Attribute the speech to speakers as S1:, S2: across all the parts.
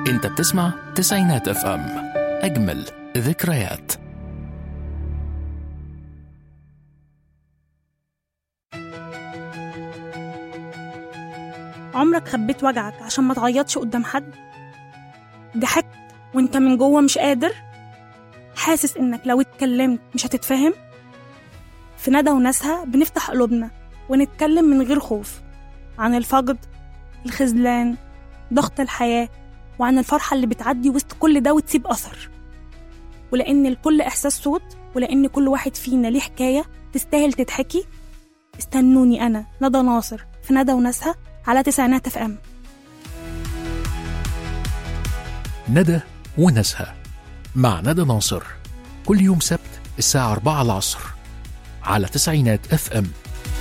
S1: انت بتسمع تسعينات اف ام اجمل ذكريات
S2: عمرك خبيت وجعك عشان ما تعيطش قدام حد ضحكت وانت من جوه مش قادر حاسس انك لو اتكلمت مش هتتفهم في ندى وناسها بنفتح قلوبنا ونتكلم من غير خوف عن الفقد الخذلان ضغط الحياة وعن الفرحة اللي بتعدي وسط كل ده وتسيب أثر ولأن الكل إحساس صوت ولأن كل واحد فينا ليه حكاية تستاهل تتحكي استنوني أنا ندى ناصر في ندى وناسها على تسعينات اف ام
S1: ندى وناسها مع ندى ناصر كل يوم سبت الساعة 4 العصر على تسعينات اف ام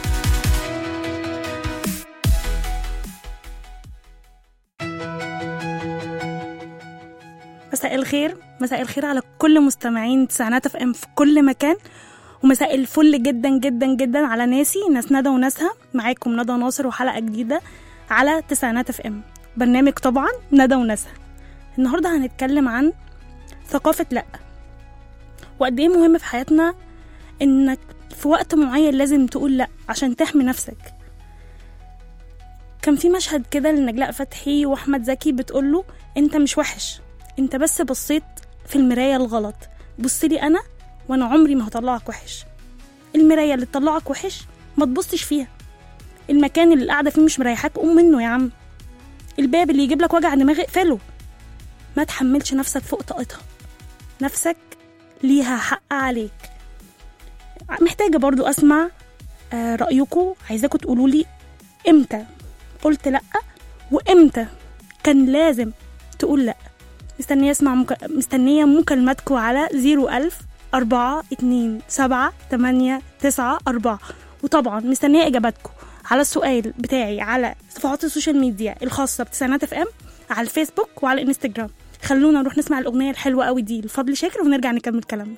S2: مساء الخير مساء الخير على كل مستمعين تسعينات اف ام في كل مكان ومساء الفل جدا جدا جدا على ناسي ناس ندى وناسها معاكم ندى ناصر وحلقه جديده على تسعينات اف ام برنامج طبعا ندى وناسها النهارده هنتكلم عن ثقافه لا وقد ايه مهم في حياتنا انك في وقت معين لازم تقول لا عشان تحمي نفسك كان في مشهد كده لنجلاء فتحي واحمد زكي بتقوله انت مش وحش انت بس بصيت في المرايه الغلط بصلي انا وانا عمري ما هطلعك وحش المرايه اللي تطلعك وحش ما تبصش فيها المكان اللي القاعده فيه مش مريحاك قوم منه يا عم الباب اللي يجيب لك وجع دماغ اقفله ما تحملش نفسك فوق طاقتها نفسك ليها حق عليك محتاجة برضو أسمع آه، رأيكم عايزاكم تقولوا لي إمتى قلت لأ وإمتى كان لازم تقول لأ مستنية أسمع مك... مستنية مكالماتكم على زيرو ألف أربعة اتنين سبعة تمانية تسعة أربعة وطبعا مستنية إجاباتكم على السؤال بتاعي على صفحات السوشيال ميديا الخاصة بتسعينات اف ام على الفيسبوك وعلى الانستجرام خلونا نروح نسمع الأغنية الحلوة قوي دي لفضل شاكر ونرجع نكمل كلامنا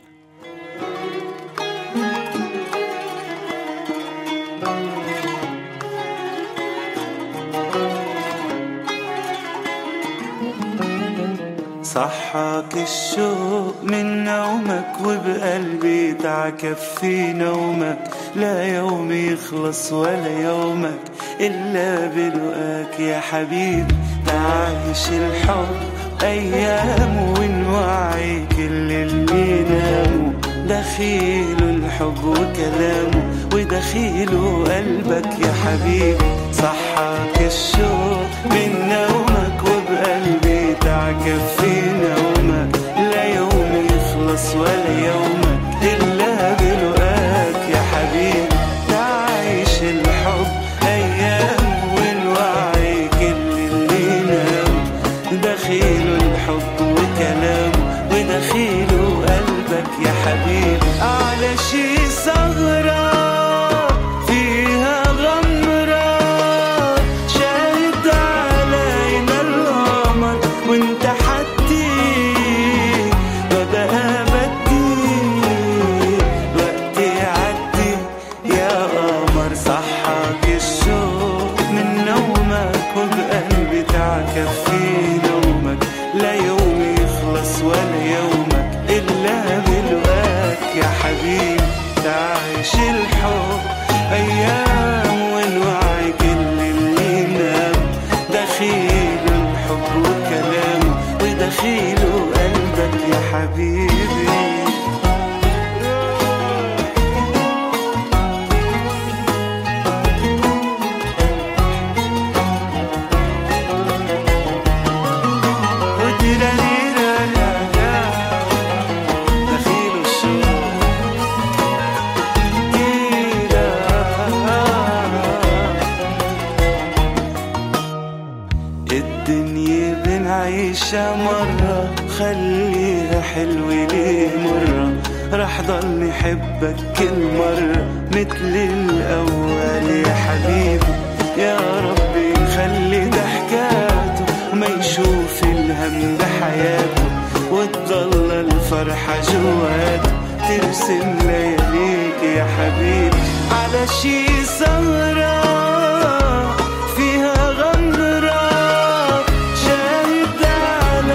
S3: صحاك الشوق من نومك وبقلبي تعكف في نومك لا يوم يخلص ولا يومك إلا بلقاك يا حبيبي تعيش الحب أيام ونوعي كل اللي ناموا دخيله الحب وكلامه ودخيله قلبك يا حبيبي صحاك الشوق من نومك وبقلبي تعكف في نومك لا يوم يخلص ولا يومك إلا بلقاك يا حبيبي تعيش الحب أيام والوعي كل اللي نام دخيله الحب وكلامه ودخيله قلبك يا حبيبي على شي ثغرة فيها غمرة شاهد علينا القمر وانت حدي ببقى بدي وقتي يعدي يا قمر صحاك الشوق من نومك وبقلبي تعكف في نومك لا يوم يخلص ولا يومك إلا بلقاك يا حبيبي تعيش الحب أيام والوعي كل اللي نام دخيل الحب وكلامه ودخيله قلبك يا حبيبي دخيل الشوق الدنيا بنعيشها مرة خليها حلوة ليه مرة رح ضل حبك كل مرة مثل الأول يا حبيبي يا ربي خلي ضحكاته ما يشوف الهم بحياته وتضل الفرحة جواته ترسم لياليك يا حبيبي على شي سهرة فيها غمرة شاهد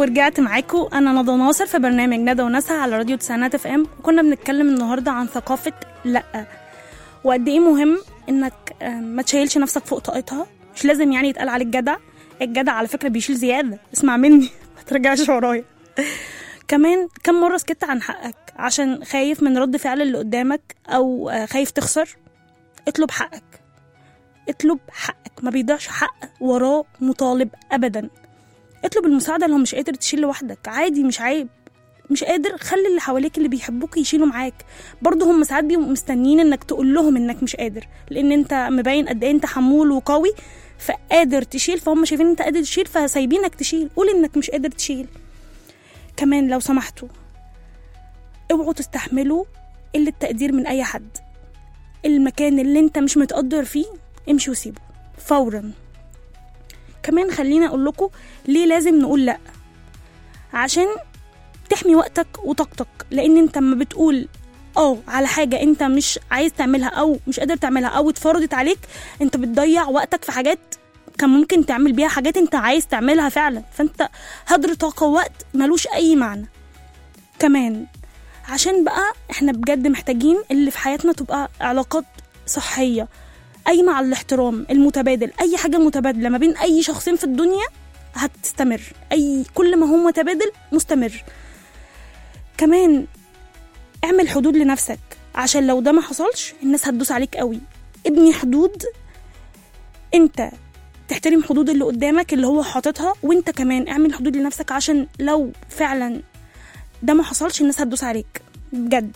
S2: ورجعت معاكم انا ندى ناصر في برنامج ندى ونسها على راديو تسعينات اف ام وكنا بنتكلم النهارده عن ثقافه لا وقد ايه مهم انك آه، ما تشيلش نفسك فوق طاقتها مش لازم يعني يتقال عليك جدع الجدع على فكره بيشيل زياده اسمع مني ما ترجعش ورايا كمان كم مره سكت عن حقك عشان خايف من رد فعل اللي قدامك او آه، خايف تخسر اطلب حقك اطلب حقك ما بيضيعش حق وراه مطالب ابدا اطلب المساعده لو مش قادر تشيل لوحدك عادي مش عيب مش قادر خلي اللي حواليك اللي بيحبوك يشيلوا معاك برضه هم ساعات بيبقوا مستنيين انك تقول لهم انك مش قادر لان انت مبين قد ايه انت حمول وقوي فقادر تشيل فهم شايفين انت قادر تشيل فسايبينك تشيل قول انك مش قادر تشيل كمان لو سمحتوا اوعوا تستحملوا قلة تقدير من اي حد المكان اللي انت مش متقدر فيه امشي وسيبه فورا كمان خليني اقول لكم ليه لازم نقول لا عشان تحمي وقتك وطاقتك لان انت لما بتقول اه على حاجه انت مش عايز تعملها او مش قادر تعملها او اتفرضت عليك انت بتضيع وقتك في حاجات كان ممكن تعمل بيها حاجات انت عايز تعملها فعلا فانت هدر طاقه ووقت ملوش اي معنى كمان عشان بقى احنا بجد محتاجين اللي في حياتنا تبقى علاقات صحيه قايمه على الاحترام المتبادل اي حاجه متبادله ما بين اي شخصين في الدنيا هتستمر اي كل ما هو متبادل مستمر كمان اعمل حدود لنفسك عشان لو ده ما حصلش الناس هتدوس عليك قوي ابني حدود انت تحترم حدود اللي قدامك اللي هو حاططها وانت كمان اعمل حدود لنفسك عشان لو فعلا ده ما حصلش الناس هتدوس عليك بجد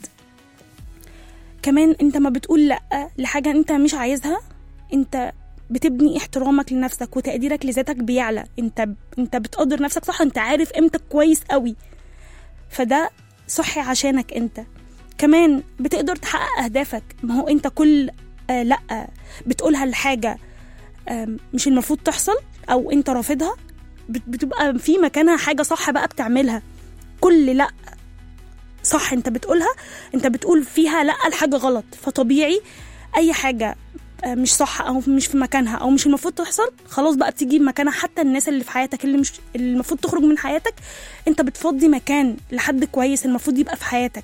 S2: كمان انت ما بتقول لا لحاجه انت مش عايزها انت بتبني احترامك لنفسك وتقديرك لذاتك بيعلى انت انت بتقدر نفسك صح انت عارف قيمتك كويس قوي فده صحي عشانك انت كمان بتقدر تحقق اهدافك ما هو انت كل آه لا بتقولها لحاجه آه مش المفروض تحصل او انت رافضها بت- بتبقى في مكانها حاجه صح بقى بتعملها كل لا صح انت بتقولها انت بتقول فيها لا لحاجه غلط فطبيعي اي حاجه آه، مش صح او مش في مكانها او مش المفروض تحصل خلاص بقى بتيجي مكانها حتى الناس اللي في حياتك اللي مش اللي المفروض تخرج من حياتك انت بتفضي مكان لحد كويس المفروض يبقى في حياتك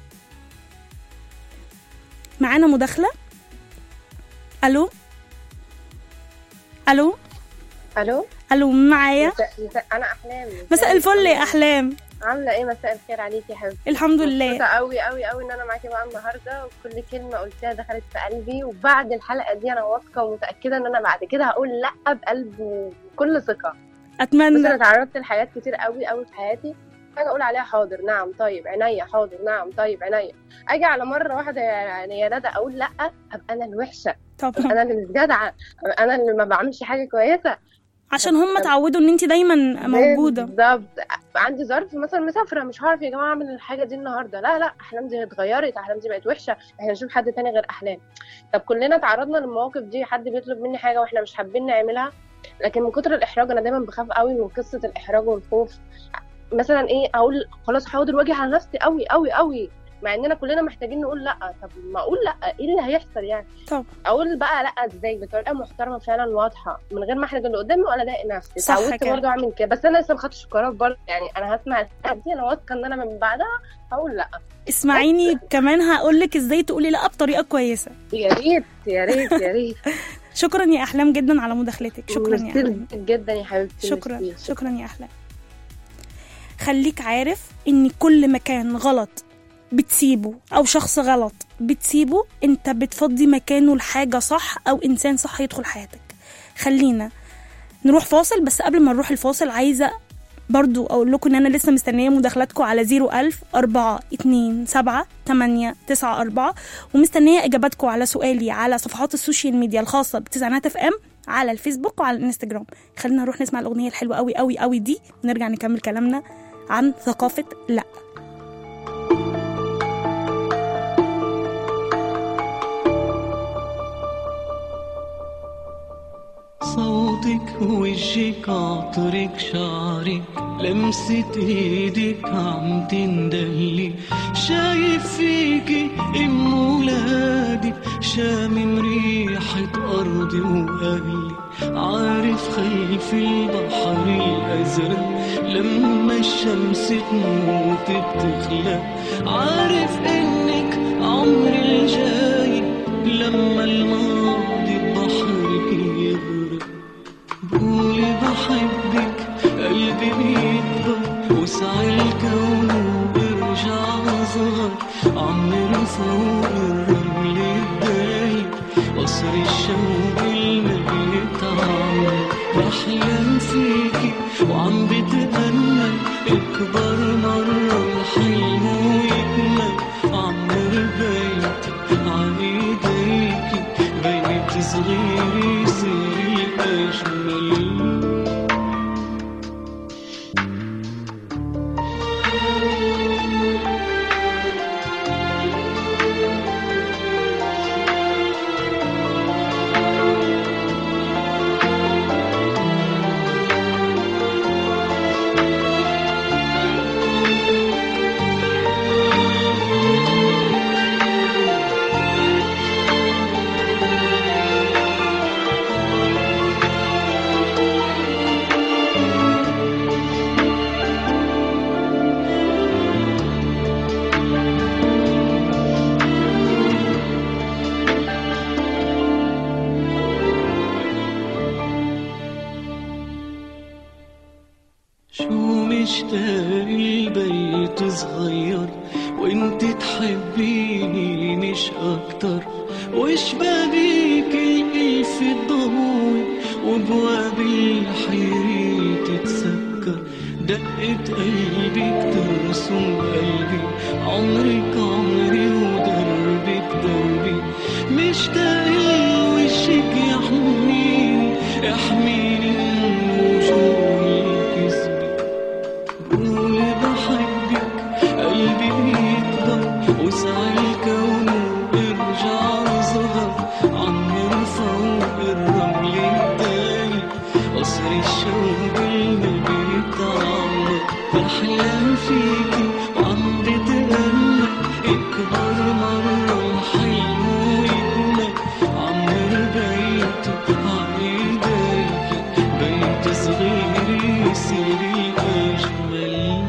S2: معانا مداخله الو الو
S4: الو
S2: الو معايا
S4: مساء مساء انا احلام
S2: مساء الفل يا احلام
S4: عامله ايه مساء الخير عليكي يا حبيبتي
S2: الحمد لله
S4: مبسوطه قوي قوي قوي ان انا معاكي بقى النهارده وكل كلمه قلتيها دخلت في قلبي وبعد الحلقه دي انا واثقه ومتاكده ان انا بعد كده هقول لا بقلب وكل ثقه بس
S2: اتمنى
S4: انا تعرضت لحاجات كتير قوي قوي في حياتي حاجه اقول عليها حاضر نعم طيب عينيا حاضر نعم طيب عينيا اجي على مره واحده يعني يا ندى اقول لا ابقى انا الوحشه
S2: طبعا
S4: انا اللي مش جدعه أبقى انا اللي ما بعملش حاجه كويسه
S2: عشان هم اتعودوا ان انت دايما موجوده
S4: بالظبط عندي ظرف مثلا مسافره مش هعرف يا جماعه اعمل الحاجه دي النهارده لا لا احلام دي اتغيرت احلام دي بقت وحشه احنا نشوف حد تاني غير احلام طب كلنا تعرضنا للمواقف دي حد بيطلب مني حاجه واحنا مش حابين نعملها لكن من كتر الاحراج انا دايما بخاف قوي من قصه الاحراج والخوف مثلا ايه اقول خلاص حاضر واجي على نفسي قوي قوي قوي مع اننا كلنا محتاجين نقول لا طب ما اقول لا ايه اللي هيحصل يعني
S2: طب
S4: اقول بقى لا ازاي بطريقه محترمه فعلا واضحه من غير ما احرج اللي قدامي ولا اضايق نفسي
S2: صح
S4: اتعودت
S2: كده.
S4: برضه اعمل كده بس انا لسه ما خدتش قرار برضه يعني انا هسمع الحلقه دي انا واثقه ان انا من بعدها هقول لا
S2: اسمعيني كمان هقول لك ازاي تقولي لا بطريقه كويسه
S4: يا ريت يا ريت يا ريت
S2: شكرا يا احلام جدا على مداخلتك شكرا يا
S4: ميرسي
S2: احلام
S4: جدا يا حبيبتي
S2: شكرا
S4: ميرسي.
S2: شكرا يا احلام خليك عارف ان كل مكان غلط بتسيبه او شخص غلط بتسيبه انت بتفضي مكانه لحاجه صح او انسان صح يدخل حياتك خلينا نروح فاصل بس قبل ما نروح الفاصل عايزه برضو اقول لكم ان انا لسه مستنيه مداخلاتكم على 01000 4 2 7 8 9 4 ومستنيه اجاباتكم على سؤالي على صفحات السوشيال ميديا الخاصه بتسعينات اف ام على الفيسبوك وعلى الانستجرام خلينا نروح نسمع الاغنيه الحلوه قوي قوي قوي دي ونرجع نكمل كلامنا عن ثقافه لا
S5: صوت
S3: صوتك وجهك عطرك شعرك لمسة ايدك عم تندهلي شايف فيكي ام ولادي شامم ريحة ارضي واهلي عارف خلف البحر الازرق لما الشمس تموت بتخلق عارف انك عمري الجاي لما الماضي بحرك يغرق قولي بحبك قلبي بيكبر وسع الكون وبرجع صغر عمر فوق الرمل الدايب قصر الشوق الميت عم بحلم فيكي وعم بتأمل اكبر مرة الحلم ويكمل عمر بيتي عايديكي بيت صغير يصير الأجمل شو مشتاق البيت صغير وانت تحبيني مش اكتر وشبابيك الالف الضوي وابواب الحيرة تتسكر دقة قلبك ترسم قلبي عمرك عمري ودربك دربي مشتاق لوشك يحميني يحميني من وجوه الكذب قولي بحبك قلبي بيكبر وسع الكون وارجع صغر عمر فوق الرمل الدايب قصر الشوق المبيت عمر بحلم فيكي وعم بتأمل اكبر مرة الحلم ويكمل عمر بيتي عايداكي بيت صغير يصير الأجمل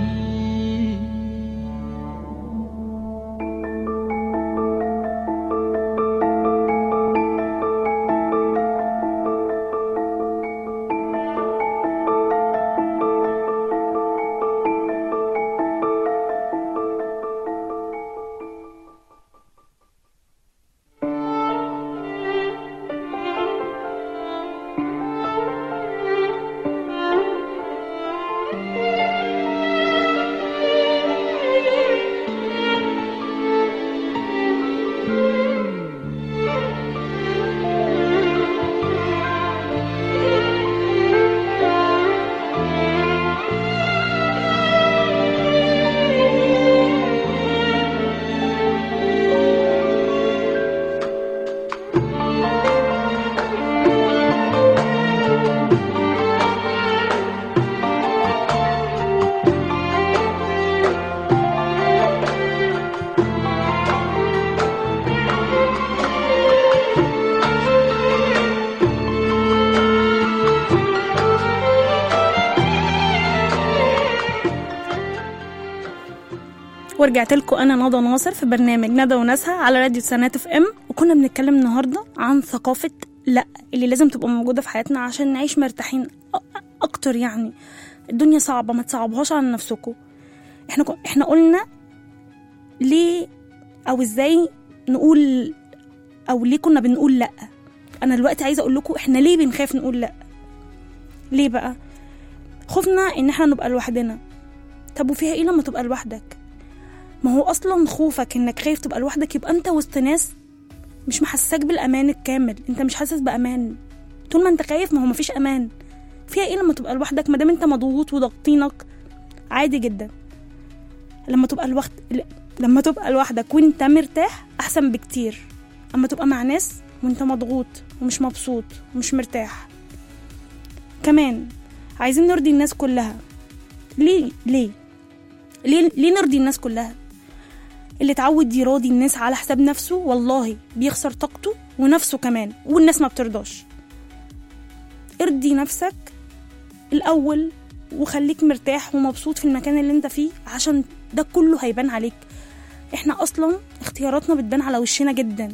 S2: ورجعت لكم انا ندى ناصر في برنامج ندى وناسها على راديو سنات اف ام وكنا بنتكلم النهارده عن ثقافه لا اللي لازم تبقى موجوده في حياتنا عشان نعيش مرتاحين أ- اكتر يعني الدنيا صعبه ما تصعبوهاش على نفسكم احنا كو- احنا قلنا ليه او ازاي نقول او ليه كنا بنقول لا انا دلوقتي عايزه اقول لكم احنا ليه بنخاف نقول لا ليه بقى خوفنا ان احنا نبقى لوحدنا طب وفيها ايه لما تبقى لوحدك ما هو اصلا خوفك انك خايف تبقى لوحدك يبقى انت وسط ناس مش محسسك بالامان الكامل انت مش حاسس بامان طول ما انت خايف ما هو مفيش امان فيها ايه لما تبقى لوحدك ما دام انت مضغوط وضاغطينك عادي جدا لما تبقى لوحد لما تبقى لوحدك وانت مرتاح احسن بكتير اما تبقى مع ناس وانت مضغوط ومش مبسوط ومش مرتاح كمان عايزين نرضي الناس كلها ليه ليه ليه ليه نرضي الناس كلها اللي اتعود يراضي الناس على حساب نفسه والله بيخسر طاقته ونفسه كمان والناس ما بترضاش ارضي نفسك الاول وخليك مرتاح ومبسوط في المكان اللي انت فيه عشان ده كله هيبان عليك احنا اصلا اختياراتنا بتبان على وشنا جدا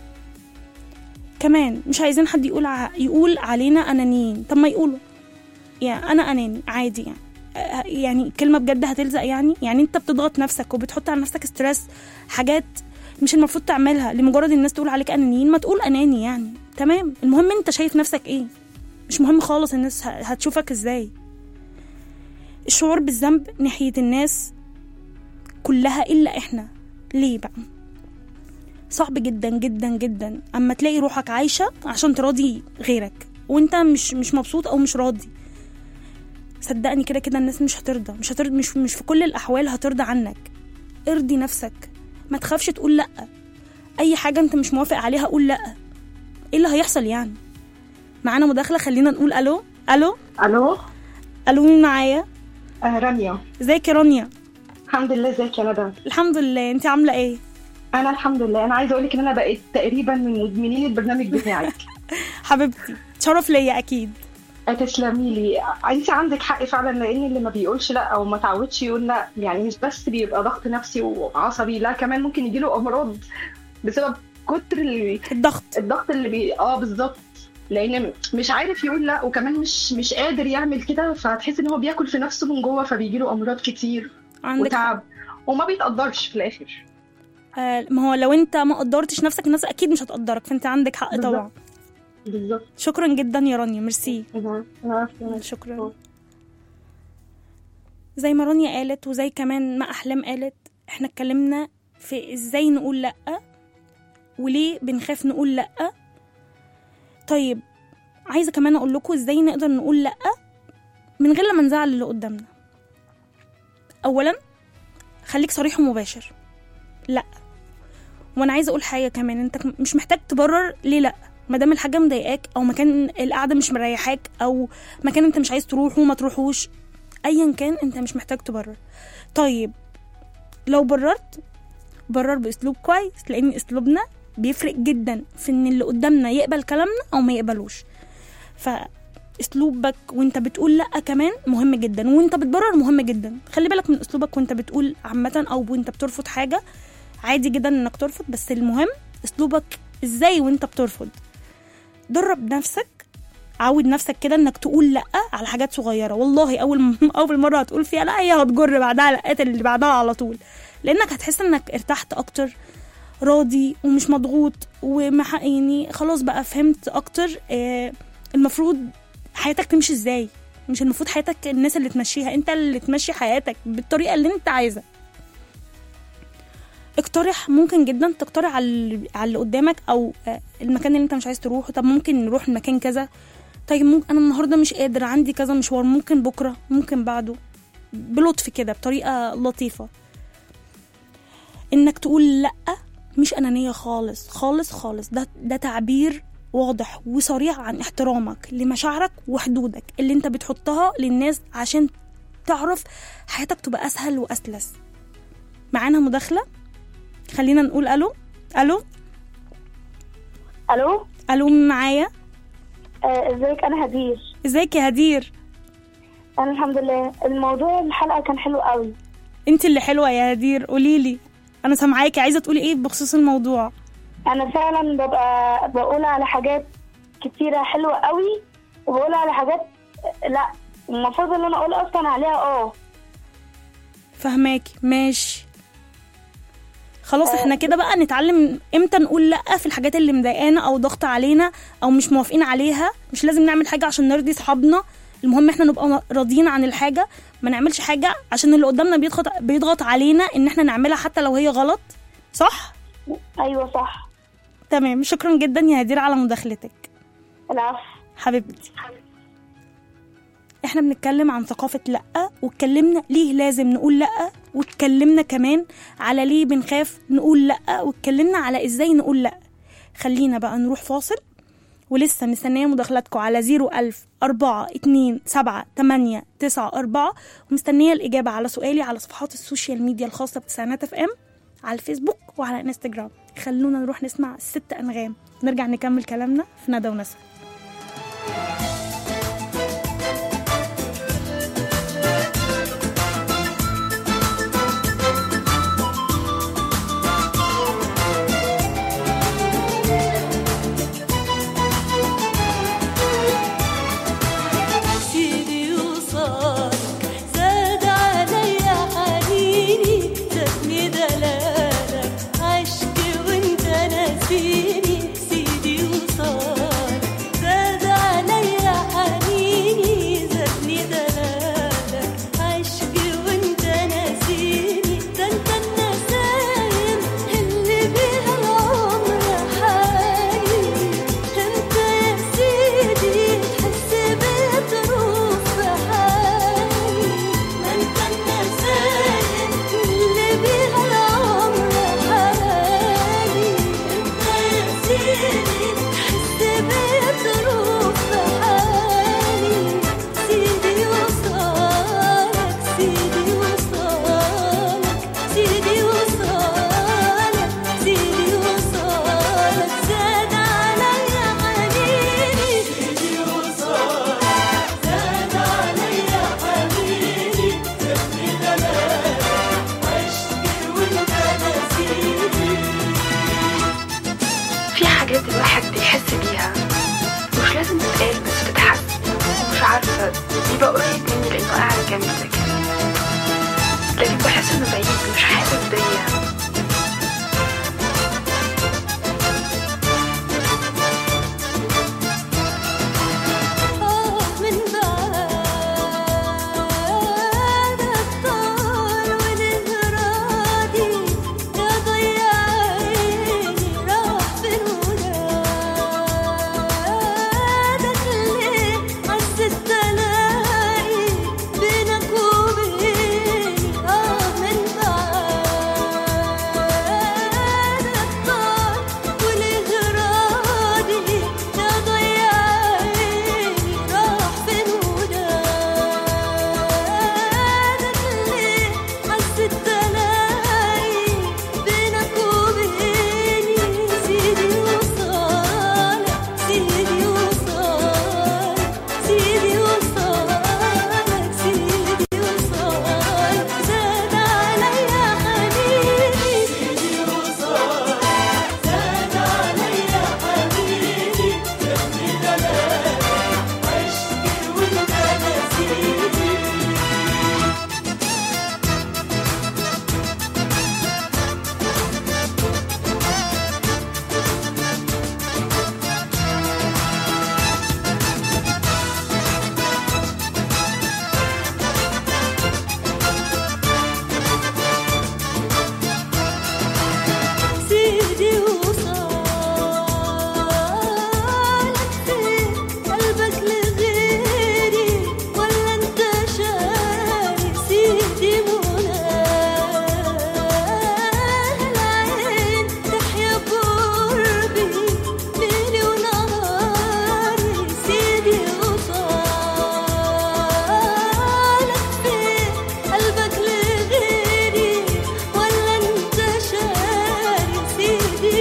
S2: كمان مش عايزين حد يقول ع... يقول علينا انانيين طب ما يقولوا يعني انا اناني عادي يعني آه، يعني كلمه بجد هتلزق يعني يعني انت بتضغط نفسك وبتحط على نفسك ستريس حاجات مش المفروض تعملها لمجرد الناس تقول عليك انانيين ما تقول اناني يعني تمام المهم انت شايف نفسك ايه مش مهم خالص الناس ه- هتشوفك ازاي الشعور بالذنب ناحية الناس كلها إلا إحنا ليه بقى صعب جدا جدا جدا أما تلاقي روحك عايشة عشان تراضي غيرك وانت مش مش مبسوط أو مش راضي صدقني كده كده الناس مش هترضى مش هترضى مش مش في كل الأحوال هترضى عنك ارضي نفسك ما تخافش تقول لأ أي حاجة انت مش موافق عليها قول لأ ايه اللي هيحصل يعني معانا مداخلة خلينا نقول ألو ألو
S5: الو
S2: ألو مين معايا
S5: آه رانيا
S2: ازيك يا رانيا
S5: الحمد لله ازيك يا ندى
S2: الحمد لله انت عامله ايه
S5: انا الحمد لله انا عايزه اقول لك ان انا بقيت تقريبا من مدمنين البرنامج بتاعك
S2: حبيبتي شرف ليا اكيد
S5: آه، تسلمي لي انت عندك حق فعلا لان اللي ما بيقولش لا او ما تعودش يقول لا يعني مش بس بيبقى ضغط نفسي وعصبي لا كمان ممكن يجيله امراض بسبب كتر ال-
S2: الضغط
S5: الضغط اللي بي اه بالظبط لان مش عارف يقول لا وكمان مش مش قادر يعمل كده فتحس ان هو بياكل في نفسه من جوه فبيجيله امراض كتير
S2: عندك حق.
S5: وتعب وما بيتقدرش في الاخر
S2: آه ما هو لو انت ما قدرتش نفسك الناس اكيد مش هتقدرك فانت عندك حق
S5: بالظبط.
S2: طبعا
S5: بالظبط
S2: شكرا جدا يا رانيا ميرسي
S5: أها. عارفة.
S2: شكرا زي ما رانيا قالت وزي كمان ما احلام قالت احنا اتكلمنا في ازاي نقول لا وليه بنخاف نقول لا طيب عايزه كمان اقول لكم ازاي نقدر نقول لا من غير لما نزعل اللي قدامنا اولا خليك صريح ومباشر لا وانا عايزه اقول حاجه كمان انت مش محتاج تبرر ليه لا ما دام الحاجه مضايقاك او مكان القعده مش مريحاك او مكان انت مش عايز تروحه ما تروحوش ايا كان انت مش محتاج تبرر طيب لو بررت برر باسلوب كويس لان اسلوبنا بيفرق جدا في ان اللي قدامنا يقبل كلامنا او ما يقبلوش فاسلوبك وانت بتقول لا كمان مهم جدا وانت بتبرر مهم جدا خلي بالك من اسلوبك وانت بتقول عامه او وانت بترفض حاجه عادي جدا انك ترفض بس المهم اسلوبك ازاي وانت بترفض درب نفسك عود نفسك كده انك تقول لا على حاجات صغيره والله اول م... اول مره هتقول فيها لا هي هتجر بعدها لقات اللي بعدها على طول لانك هتحس انك ارتحت اكتر راضي ومش مضغوط ومح... يعني خلاص بقى فهمت اكتر آه المفروض حياتك تمشي ازاي مش المفروض حياتك الناس اللي تمشيها انت اللي تمشي حياتك بالطريقه اللي انت عايزها اقترح ممكن جدا تقترح على اللي- على اللي قدامك او آه، المكان اللي انت مش عايز تروحه طب ممكن نروح المكان كذا طيب ممكن انا النهارده مش قادر عندي كذا مشوار ممكن بكره ممكن بعده بلطف كده بطريقه لطيفه انك تقول لا مش انانيه خالص خالص خالص ده ده تعبير واضح وصريح عن احترامك لمشاعرك وحدودك اللي انت بتحطها للناس عشان تعرف حياتك تبقى اسهل واسلس معانا مداخله خلينا نقول الو الو
S6: الو
S2: الو مين معايا
S6: آه، ازيك انا هدير
S2: ازيك يا هدير
S6: انا الحمد لله الموضوع الحلقه كان حلو قوي
S2: انت اللي حلوه يا هدير قولي لي انا سامعاكي عايزه تقولي ايه بخصوص الموضوع
S6: انا فعلا ببقى بقول على حاجات كتيره حلوه قوي وبقول على حاجات لا المفروض ان انا اقول اصلا عليها اه
S2: فهماكي ماشي خلاص احنا كده بقى نتعلم امتى نقول لا في الحاجات اللي مضايقانا او ضغط علينا او مش موافقين عليها مش لازم نعمل حاجه عشان نرضي صحابنا المهم احنا نبقى راضيين عن الحاجه ما نعملش حاجه عشان اللي قدامنا بيضغط بيضغط علينا ان احنا نعملها حتى لو هي غلط صح
S6: ايوه صح
S2: تمام شكرا جدا يا هدير على مداخلتك
S6: العفو
S2: حبيبتي احنا بنتكلم عن ثقافة لأ واتكلمنا ليه لازم نقول لأ واتكلمنا كمان على ليه بنخاف نقول لأ واتكلمنا على ازاي نقول لأ خلينا بقى نروح فاصل ولسه مستنية مداخلاتكم على 01000 4 2 7 8 9 4 ومستنية الإجابة على سؤالي على صفحات السوشيال ميديا الخاصة بتسعينات اف ام على الفيسبوك وعلى انستجرام خلونا نروح نسمع الست أنغام نرجع نكمل كلامنا في ندى ونسى
S7: سيدي وصالك زاد عليا حنيني زادني دلالك عشقي وانت ناسيني سيدي وصالك زاد عليا حنيني زادني دلالك عشقي وانت ناسيني ده انت النسايم اللي بيها العمر حالي انت يا سيدي تحس بظروف حالي ما انت النسايم اللي بيها العمر حالي انت يا سيدي تحس بظروف حالي سيدي وصالك سيدي وصالك سيدي وصالك سيدي وصالك زاد عليا حنيني سيدي وصالك زاد عليا حنيني زادني دلالك عشقي وانت نسيني
S8: في حاجات الواحد بيحس بيها مش لازم تتقال بس بتحس مش عارفة بيبقى قريب مني لأنه قاعد جنبي لكن لكن بحس إنه بعيد مش حاسس بيا
S7: آه من بعدك طال والإغراضي يا ضيع عيني راح فين ولادك ليه عزت تلاقي بينك وبيني آه من بعدك طال والإغراضي يا ضيع عيني راح فين ولادك ليه عزت تلاقي بينك وبيني سيدي وصالك سيدي وصالك سيدي وصالك سيدي وصالك زاد عليا حنيني سيدي وصالك زاد عليا حنيني زادني دلالك عشقي وانت ناسيني سيدي وصالك فين قلبك لغيري ولا انت شاري سيدي مناه العين تحيا بقربي ليلي ونهاري سيدي وصالك فين قلبك لغيري ولا انت شاري سيدي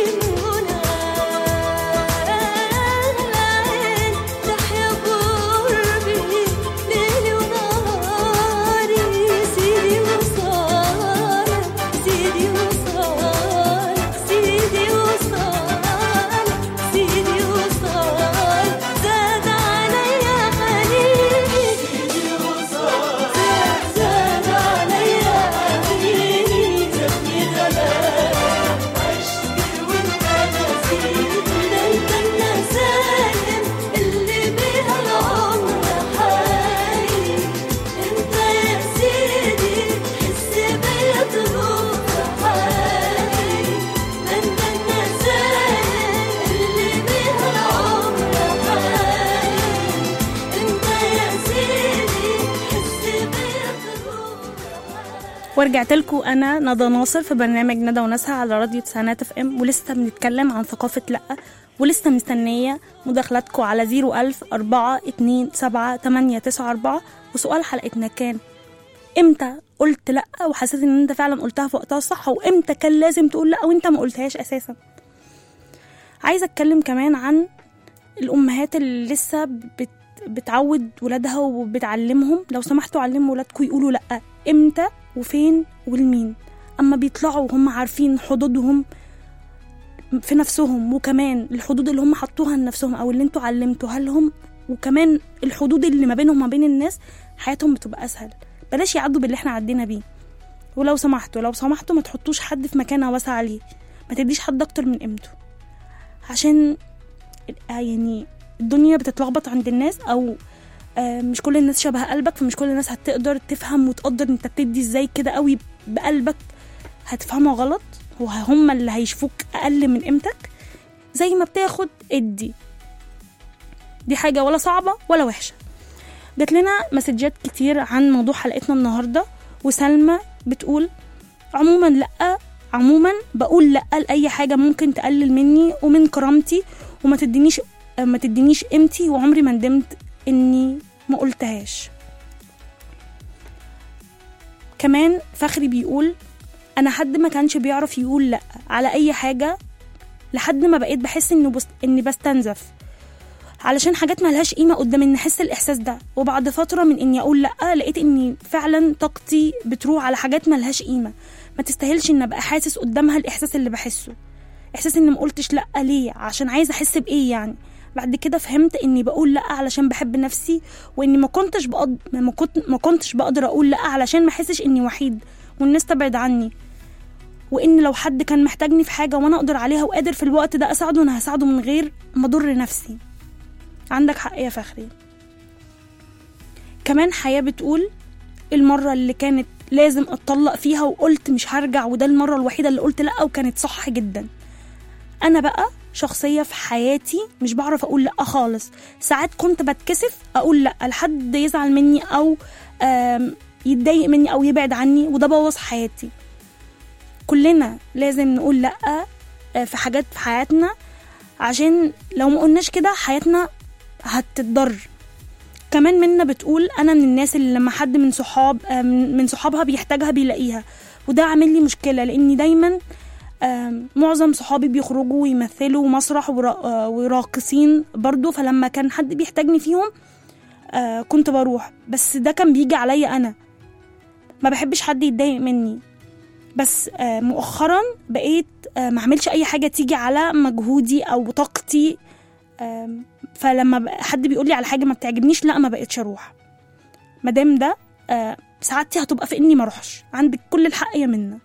S7: مناه العين تحيا بقربي ليلي ونهاري سيدي وصالك سيدي وصالك سيدي وصالك سيدي وصالك زاد عليا حنيني سيدي وصالك زاد عليا حنيني زادني دلالك عشقي وانت ناسيني ده انت النسايم اللي بيها العمر حالي انت يا سيدي تحس بيا ظروف حالي انت النسايم اللي بيها العمر حالي انت يا سيدي تحس بيا ظروف حالي
S2: ورجعت لكم انا ندى ناصر في برنامج ندى وناسها على راديو تسعينات اف ام ولسه بنتكلم عن ثقافه لا ولسه مستنية مداخلاتكم على 01000 4 2 7 8 9 4 وسؤال حلقتنا كان امتى قلت لا وحسيت ان انت فعلا قلتها في وقتها الصح وامتى كان لازم تقول لا وانت ما قلتهاش اساسا عايزه اتكلم كمان عن الامهات اللي لسه بت بتعود ولادها وبتعلمهم لو سمحتوا علموا ولادكم يقولوا لا امتى وفين والمين اما بيطلعوا وهم عارفين حدودهم في نفسهم وكمان الحدود اللي هم حطوها لنفسهم او اللي انتوا علمتوها لهم وكمان الحدود اللي ما بينهم وما بين الناس حياتهم بتبقى اسهل بلاش يعدوا باللي احنا عدينا بيه ولو سمحتوا لو سمحتوا ما تحطوش حد في مكانه واسع عليه ما تديش حد اكتر من قيمته عشان آه يعني الدنيا بتتلخبط عند الناس او آه مش كل الناس شبه قلبك فمش كل الناس هتقدر تفهم وتقدر انت بتدي ازاي كده قوي بقلبك هتفهمها غلط وهم اللي هيشوفوك اقل من قيمتك زي ما بتاخد ادي دي حاجه ولا صعبه ولا وحشه جات لنا مسجات كتير عن موضوع حلقتنا النهارده وسلمى بتقول عموما لا عموما بقول لا لاي حاجه ممكن تقلل مني ومن كرامتي وما تدينيش ما تدينيش قيمتي وعمري ما ندمت اني ما قلتهاش كمان فخري بيقول انا حد ما كانش بيعرف يقول لا على اي حاجه لحد ما بقيت بحس انه بست... اني بستنزف علشان حاجات ملهاش قيمه قدام اني احس الاحساس ده وبعد فتره من اني اقول لا لقيت اني فعلا طاقتي بتروح على حاجات ملهاش قيمه ما تستاهلش ان ابقى حاسس قدامها الاحساس اللي بحسه احساس اني ما قلتش لا ليه عشان عايزه احس بايه يعني بعد كده فهمت اني بقول لا علشان بحب نفسي واني ما كنتش بقد... ما, كنت... ما كنتش بقدر اقول لا علشان ما احسش اني وحيد والناس تبعد عني وان لو حد كان محتاجني في حاجه وانا اقدر عليها وقادر في الوقت ده اساعده انا هساعده من غير ما اضر نفسي عندك حق يا فخري كمان حياه بتقول المره اللي كانت لازم اتطلق فيها وقلت مش هرجع وده المره الوحيده اللي قلت لا وكانت صح جدا انا بقى شخصيه في حياتي مش بعرف اقول لا خالص ساعات كنت بتكسف اقول لا لحد يزعل مني او آم، يتضايق مني او يبعد عني وده بوظ حياتي كلنا لازم نقول لا آه، في حاجات في حياتنا عشان لو ما قلناش كده حياتنا هتتضر كمان منا بتقول انا من الناس اللي لما حد من صحاب آه، من من صحابها بيحتاجها بيلاقيها وده عامل لي مشكله لاني دايما آم، معظم صحابي بيخرجوا ويمثلوا مسرح ورا- آه، وراقصين برضو فلما كان حد بيحتاجني فيهم آه، كنت بروح بس ده كان بيجي عليا انا ما بحبش حد يتضايق مني بس آه، مؤخرا بقيت آه، ما اعملش اي حاجه تيجي على مجهودي او طاقتي آم، فلما ب- حد بيقول لي على حاجه ما بتعجبنيش لا ما بقتش اروح مادام ده آه، سعادتي هتبقى في اني ما اروحش عندك كل الحق يا منى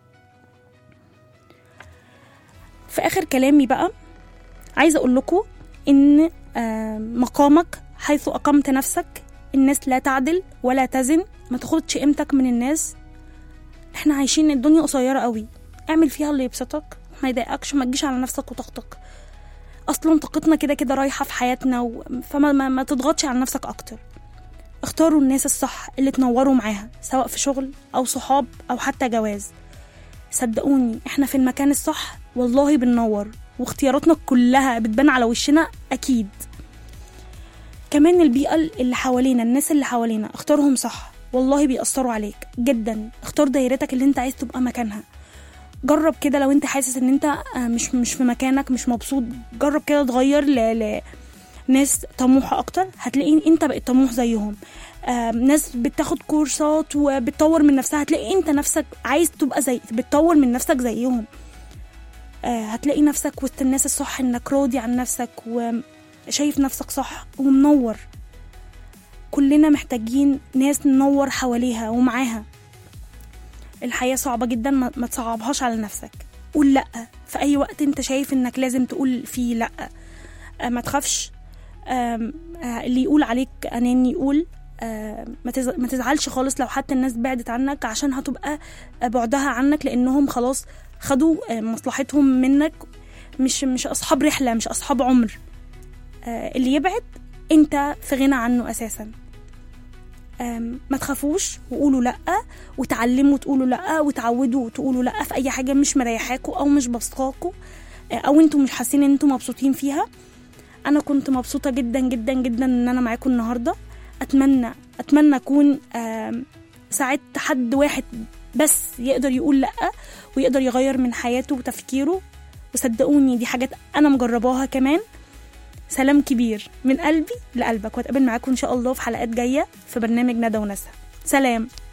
S2: في اخر كلامي بقى عايزه اقول لكم ان آه، مقامك حيث اقمت نفسك الناس لا تعدل ولا تزن ما تاخدش قيمتك من الناس احنا عايشين الدنيا قصيره قوي اعمل فيها اللي يبسطك ما يضايقكش ما تجيش على نفسك وطاقتك اصلا طاقتنا كده كده رايحه في حياتنا و... فما ما, ما تضغطش على نفسك اكتر اختاروا الناس الصح اللي تنوروا معاها سواء في شغل او صحاب او حتى جواز صدقوني احنا في المكان الصح والله بننور واختياراتنا كلها بتبان على وشنا اكيد كمان البيئة اللي حوالينا الناس اللي حوالينا اختارهم صح والله بيأثروا عليك جدا اختار دايرتك اللي انت عايز تبقى مكانها جرب كده لو انت حاسس ان انت آه، مش مش في مكانك مش مبسوط جرب كده تغير ل... ل... ناس طموحة أكتر هتلاقي أنت بقيت طموح زيهم آم، ناس بتاخد كورسات وبتطور من نفسها هتلاقي أنت نفسك عايز تبقى زي بتطور من نفسك زيهم آه، هتلاقي نفسك وسط الناس الصح إنك راضي عن نفسك وشايف نفسك صح ومنور كلنا محتاجين ناس ننور حواليها ومعاها الحياة صعبة جدا ما ما تصعبهاش على نفسك قول لأ في أي وقت أنت شايف إنك لازم تقول فيه لأ آه، ما تخافش آم، آه، اللي يقول عليك أناني يقول آه، ما تز- ما تزعلش خالص لو حتى الناس بعدت عنك عشان هتبقى آه، بعدها عنك لأنهم خلاص خدوا آه، مصلحتهم منك مش مش أصحاب رحلة مش أصحاب عمر آه، اللي يبعد أنت في غنى عنه أساسا آم، ما تخافوش وقولوا لأ وتعلموا تقولوا لأ وتعودوا تقولوا لأ في أي حاجة مش مريحاكوا أو مش بسطاكوا آه، او انتوا مش حاسين ان انتوا مبسوطين فيها انا كنت مبسوطه جدا جدا جدا ان انا معاكم النهارده اتمنى اتمنى اكون آم، ساعدت حد واحد بس يقدر يقول لا ويقدر يغير من حياته وتفكيره وصدقوني دي حاجات انا مجرباها كمان سلام كبير من قلبي لقلبك واتقابل معاكم ان شاء الله في حلقات جايه في برنامج ندى ونسى سلام